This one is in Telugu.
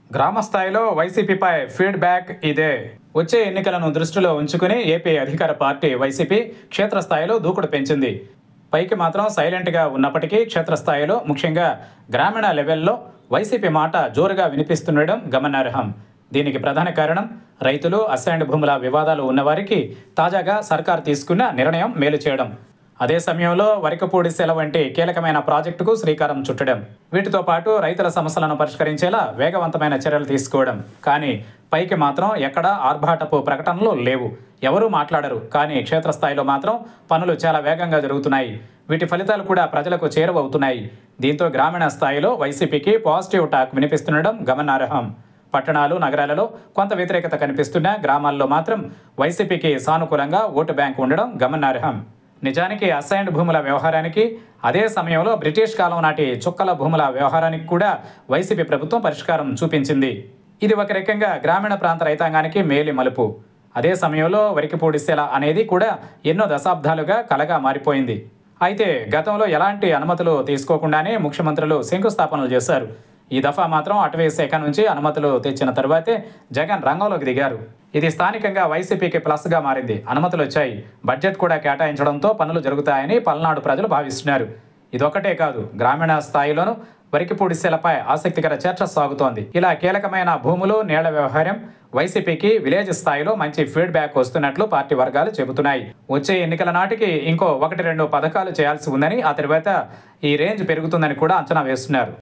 గ్రామ స్థాయిలో వైసీపీపై ఫీడ్బ్యాక్ ఇదే వచ్చే ఎన్నికలను దృష్టిలో ఉంచుకుని ఏపీ అధికార పార్టీ వైసీపీ క్షేత్రస్థాయిలో దూకుడు పెంచింది పైకి మాత్రం సైలెంట్గా ఉన్నప్పటికీ క్షేత్రస్థాయిలో ముఖ్యంగా గ్రామీణ లెవెల్లో వైసీపీ మాట జోరుగా వినిపిస్తుండడం గమనార్హం దీనికి ప్రధాన కారణం రైతులు అసైన్డ్ భూముల వివాదాలు ఉన్నవారికి తాజాగా సర్కార్ తీసుకున్న నిర్ణయం మేలు చేయడం అదే సమయంలో వరికపూడి సెల వంటి కీలకమైన ప్రాజెక్టుకు శ్రీకారం చుట్టడం వీటితో పాటు రైతుల సమస్యలను పరిష్కరించేలా వేగవంతమైన చర్యలు తీసుకోవడం కానీ పైకి మాత్రం ఎక్కడా ఆర్భాటపు ప్రకటనలు లేవు ఎవరూ మాట్లాడరు కానీ క్షేత్రస్థాయిలో మాత్రం పనులు చాలా వేగంగా జరుగుతున్నాయి వీటి ఫలితాలు కూడా ప్రజలకు చేరువవుతున్నాయి దీంతో గ్రామీణ స్థాయిలో వైసీపీకి పాజిటివ్ టాక్ వినిపిస్తుండడం గమనార్హం పట్టణాలు నగరాలలో కొంత వ్యతిరేకత కనిపిస్తున్నా గ్రామాల్లో మాత్రం వైసీపీకి సానుకూలంగా ఓటు బ్యాంక్ ఉండడం గమనార్హం నిజానికి అసైన్డ్ భూముల వ్యవహారానికి అదే సమయంలో బ్రిటిష్ కాలం నాటి చుక్కల భూముల వ్యవహారానికి కూడా వైసీపీ ప్రభుత్వం పరిష్కారం చూపించింది ఇది ఒక రకంగా గ్రామీణ ప్రాంత రైతాంగానికి మేలి మలుపు అదే సమయంలో వరికిపూడి సెల అనేది కూడా ఎన్నో దశాబ్దాలుగా కలగా మారిపోయింది అయితే గతంలో ఎలాంటి అనుమతులు తీసుకోకుండానే ముఖ్యమంత్రులు శంకుస్థాపనలు చేశారు ఈ దఫా మాత్రం అటవీ శాఖ నుంచి అనుమతులు తెచ్చిన తరువాతే జగన్ రంగంలోకి దిగారు ఇది స్థానికంగా వైసీపీకి ప్లస్గా మారింది అనుమతులు వచ్చాయి బడ్జెట్ కూడా కేటాయించడంతో పనులు జరుగుతాయని పల్నాడు ప్రజలు భావిస్తున్నారు ఇదొక్కటే కాదు గ్రామీణ స్థాయిలోనూ వరికి పొడిసెలపై ఆసక్తికర చర్చ సాగుతోంది ఇలా కీలకమైన భూములు నీళ్ల వ్యవహారం వైసీపీకి విలేజ్ స్థాయిలో మంచి ఫీడ్బ్యాక్ వస్తున్నట్లు పార్టీ వర్గాలు చెబుతున్నాయి వచ్చే ఎన్నికల నాటికి ఇంకో ఒకటి రెండు పథకాలు చేయాల్సి ఉందని ఆ తర్వాత ఈ రేంజ్ పెరుగుతుందని కూడా అంచనా వేస్తున్నారు